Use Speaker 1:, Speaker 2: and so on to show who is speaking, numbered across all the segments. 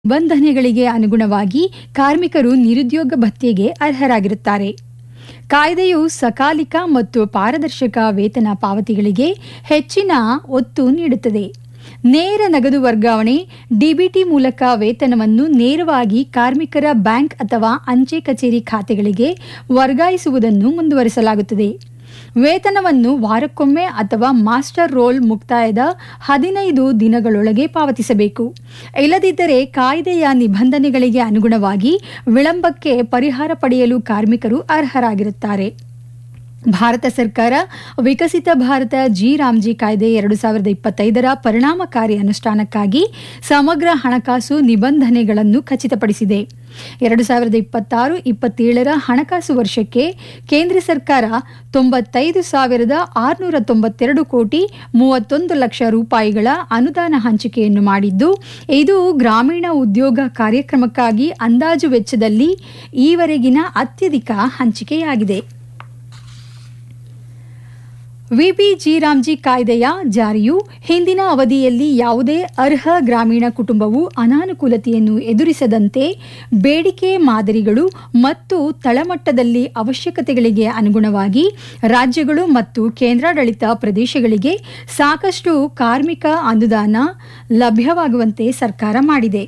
Speaker 1: ನಿಬಂಧನೆಗಳಿಗೆ ಅನುಗುಣವಾಗಿ ಕಾರ್ಮಿಕರು ನಿರುದ್ಯೋಗ ಭತ್ಯೆಗೆ ಅರ್ಹರಾಗಿರುತ್ತಾರೆ ಕಾಯ್ದೆಯು ಸಕಾಲಿಕ ಮತ್ತು ಪಾರದರ್ಶಕ ವೇತನ ಪಾವತಿಗಳಿಗೆ ಹೆಚ್ಚಿನ ಒತ್ತು ನೀಡುತ್ತದೆ ನೇರ ನಗದು ವರ್ಗಾವಣೆ ಡಿಬಿಟಿ ಮೂಲಕ ವೇತನವನ್ನು ನೇರವಾಗಿ ಕಾರ್ಮಿಕರ ಬ್ಯಾಂಕ್ ಅಥವಾ ಅಂಚೆ ಕಚೇರಿ ಖಾತೆಗಳಿಗೆ ವರ್ಗಾಯಿಸುವುದನ್ನು ಮುಂದುವರಿಸಲಾಗುತ್ತದೆ ವೇತನವನ್ನು ವಾರಕ್ಕೊಮ್ಮೆ ಅಥವಾ ಮಾಸ್ಟರ್ ರೋಲ್ ಮುಕ್ತಾಯದ ಹದಿನೈದು ದಿನಗಳೊಳಗೆ ಪಾವತಿಸಬೇಕು ಇಲ್ಲದಿದ್ದರೆ ಕಾಯ್ದೆಯ ನಿಬಂಧನೆಗಳಿಗೆ ಅನುಗುಣವಾಗಿ ವಿಳಂಬಕ್ಕೆ ಪರಿಹಾರ ಪಡೆಯಲು ಕಾರ್ಮಿಕರು ಅರ್ಹರಾಗಿರುತ್ತಾರೆ ಭಾರತ ಸರ್ಕಾರ ವಿಕಸಿತ ಭಾರತ ಜಿ ರಾಮ್ಜಿ ಕಾಯ್ದೆ ಎರಡು ಸಾವಿರದ ಇಪ್ಪತ್ತೈದರ ಪರಿಣಾಮಕಾರಿ ಅನುಷ್ಠಾನಕ್ಕಾಗಿ ಸಮಗ್ರ ಹಣಕಾಸು ನಿಬಂಧನೆಗಳನ್ನು ಖಚಿತಪಡಿಸಿದೆ ಎರಡು ಸಾವಿರದ ಇಪ್ಪತ್ತಾರು ಇಪ್ಪತ್ತೇಳರ ಹಣಕಾಸು ವರ್ಷಕ್ಕೆ ಕೇಂದ್ರ ಸರ್ಕಾರ ತೊಂಬತ್ತೈದು ಸಾವಿರದ ಆರುನೂರ ತೊಂಬತ್ತೆರಡು ಕೋಟಿ ಮೂವತ್ತೊಂದು ಲಕ್ಷ ರೂಪಾಯಿಗಳ ಅನುದಾನ ಹಂಚಿಕೆಯನ್ನು ಮಾಡಿದ್ದು ಇದು ಗ್ರಾಮೀಣ ಉದ್ಯೋಗ ಕಾರ್ಯಕ್ರಮಕ್ಕಾಗಿ ಅಂದಾಜು ವೆಚ್ಚದಲ್ಲಿ ಈವರೆಗಿನ ಅತ್ಯಧಿಕ ಹಂಚಿಕೆಯಾಗಿದೆ ವಿಬಿಜಿ ರಾಮ್ಜಿ ಕಾಯ್ದೆಯ ಜಾರಿಯು ಹಿಂದಿನ ಅವಧಿಯಲ್ಲಿ ಯಾವುದೇ ಅರ್ಹ ಗ್ರಾಮೀಣ ಕುಟುಂಬವು ಅನಾನುಕೂಲತೆಯನ್ನು ಎದುರಿಸದಂತೆ ಬೇಡಿಕೆ ಮಾದರಿಗಳು ಮತ್ತು ತಳಮಟ್ಟದಲ್ಲಿ ಅವಶ್ಯಕತೆಗಳಿಗೆ ಅನುಗುಣವಾಗಿ ರಾಜ್ಯಗಳು ಮತ್ತು ಕೇಂದ್ರಾಡಳಿತ ಪ್ರದೇಶಗಳಿಗೆ ಸಾಕಷ್ಟು ಕಾರ್ಮಿಕ ಅನುದಾನ ಲಭ್ಯವಾಗುವಂತೆ ಸರ್ಕಾರ ಮಾಡಿದೆ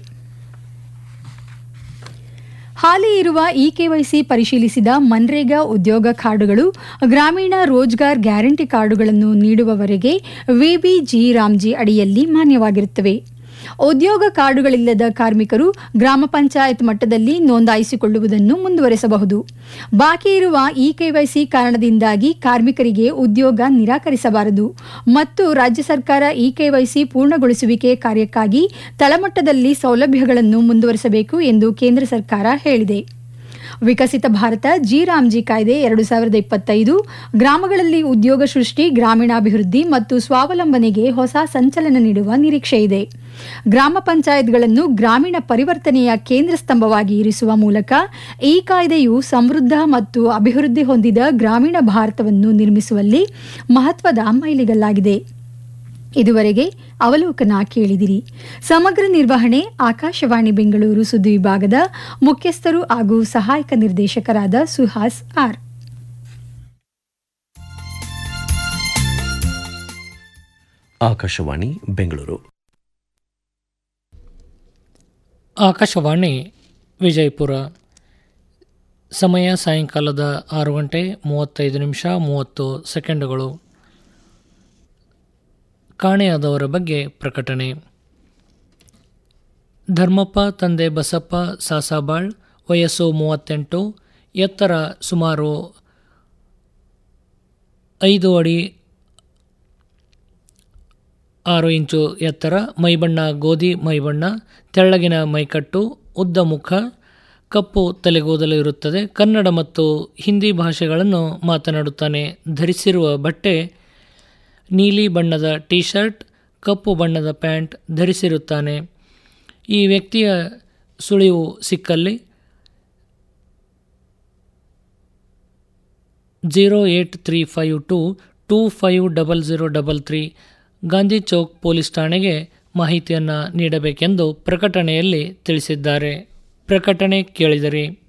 Speaker 1: ಹಾಲಿ ಇರುವ ಇ ಕೆವೈಸಿ ಪರಿಶೀಲಿಸಿದ ಮನ್ರೇಗಾ ಉದ್ಯೋಗ ಕಾರ್ಡುಗಳು ಗ್ರಾಮೀಣ ರೋಜ್ಗಾರ್ ಗ್ಯಾರಂಟಿ ಕಾರ್ಡುಗಳನ್ನು ನೀಡುವವರೆಗೆ ವಿಬಿಜಿ ರಾಮ್ಜಿ ಅಡಿಯಲ್ಲಿ ಮಾನ್ಯವಾಗಿರುತ್ತವೆ ಉದ್ಯೋಗ ಕಾರ್ಡುಗಳಿಲ್ಲದ ಕಾರ್ಮಿಕರು ಗ್ರಾಮ ಪಂಚಾಯತ್ ಮಟ್ಟದಲ್ಲಿ ನೋಂದಾಯಿಸಿಕೊಳ್ಳುವುದನ್ನು ಮುಂದುವರೆಸಬಹುದು ಬಾಕಿ ಇರುವ ಇ ಕೆವೈಸಿ ಕಾರಣದಿಂದಾಗಿ ಕಾರ್ಮಿಕರಿಗೆ ಉದ್ಯೋಗ ನಿರಾಕರಿಸಬಾರದು ಮತ್ತು ರಾಜ್ಯ ಸರ್ಕಾರ ಇ ಕೆವೈಸಿ ಪೂರ್ಣಗೊಳಿಸುವಿಕೆ ಕಾರ್ಯಕ್ಕಾಗಿ ತಳಮಟ್ಟದಲ್ಲಿ ಸೌಲಭ್ಯಗಳನ್ನು ಮುಂದುವರೆಸಬೇಕು ಎಂದು ಕೇಂದ್ರ ಸರ್ಕಾರ ಹೇಳಿದೆ ವಿಕಸಿತ ಭಾರತ ಜಿ ರಾಮ್ಜಿ ಕಾಯ್ದೆ ಎರಡು ಸಾವಿರದ ಇಪ್ಪತ್ತೈದು ಗ್ರಾಮಗಳಲ್ಲಿ ಉದ್ಯೋಗ ಸೃಷ್ಟಿ ಗ್ರಾಮೀಣಾಭಿವೃದ್ಧಿ ಮತ್ತು ಸ್ವಾವಲಂಬನೆಗೆ ಹೊಸ ಸಂಚಲನ ನೀಡುವ ನಿರೀಕ್ಷೆ ಇದೆ ಗ್ರಾಮ ಪಂಚಾಯತ್ಗಳನ್ನು ಗ್ರಾಮೀಣ ಪರಿವರ್ತನೆಯ ಕೇಂದ್ರ ಸ್ತಂಭವಾಗಿ ಇರಿಸುವ ಮೂಲಕ ಈ ಕಾಯ್ದೆಯು ಸಮೃದ್ಧ ಮತ್ತು ಅಭಿವೃದ್ಧಿ ಹೊಂದಿದ ಗ್ರಾಮೀಣ ಭಾರತವನ್ನು ನಿರ್ಮಿಸುವಲ್ಲಿ ಮಹತ್ವದ ಮೈಲಿಗಲ್ಲಾಗಿದೆ ಇದುವರೆಗೆ ಅವಲೋಕನ ಕೇಳಿದಿರಿ ಸಮಗ್ರ ನಿರ್ವಹಣೆ ಆಕಾಶವಾಣಿ ಬೆಂಗಳೂರು ಸುದ್ದಿ ವಿಭಾಗದ ಮುಖ್ಯಸ್ಥರು ಹಾಗೂ ಸಹಾಯಕ ನಿರ್ದೇಶಕರಾದ ಸುಹಾಸ್ ಆರ್
Speaker 2: ಆಕಾಶವಾಣಿ ಬೆಂಗಳೂರು
Speaker 3: ಆಕಾಶವಾಣಿ ವಿಜಯಪುರ ಸಮಯ ಸಾಯಂಕಾಲದ ಆರು ಗಂಟೆ ಮೂವತ್ತೈದು ನಿಮಿಷ ಮೂವತ್ತು ಸೆಕೆಂಡುಗಳು ಕಾಣೆಯಾದವರ ಬಗ್ಗೆ ಪ್ರಕಟಣೆ ಧರ್ಮಪ್ಪ ತಂದೆ ಬಸಪ್ಪ ಸಾಸಾಬಾಳ್ ವಯಸ್ಸು ಮೂವತ್ತೆಂಟು ಎತ್ತರ ಸುಮಾರು ಐದು ಅಡಿ ಆರು ಇಂಚು ಎತ್ತರ ಮೈಬಣ್ಣ ಗೋಧಿ ಮೈಬಣ್ಣ ತೆಳ್ಳಗಿನ ಮೈಕಟ್ಟು ಉದ್ದ ಮುಖ ಕಪ್ಪು ತಲೆಗೂದಲು ಇರುತ್ತದೆ ಕನ್ನಡ ಮತ್ತು ಹಿಂದಿ ಭಾಷೆಗಳನ್ನು ಮಾತನಾಡುತ್ತಾನೆ ಧರಿಸಿರುವ ಬಟ್ಟೆ ನೀಲಿ ಬಣ್ಣದ ಟೀ ಶರ್ಟ್ ಕಪ್ಪು ಬಣ್ಣದ ಪ್ಯಾಂಟ್ ಧರಿಸಿರುತ್ತಾನೆ ಈ ವ್ಯಕ್ತಿಯ ಸುಳಿವು ಸಿಕ್ಕಲ್ಲಿ zero eight three five two two five double zero double three Gandhi Chowk police ಠಾಣೆಗೆ ಮಾಹಿತಿಯನ್ನು ನೀಡಬೇಕೆಂದು ಪ್ರಕಟಣೆಯಲ್ಲಿ ತಿಳಿಸಿದ್ದಾರೆ ಪ್ರಕಟಣೆ ಕೇಳಿದರೆ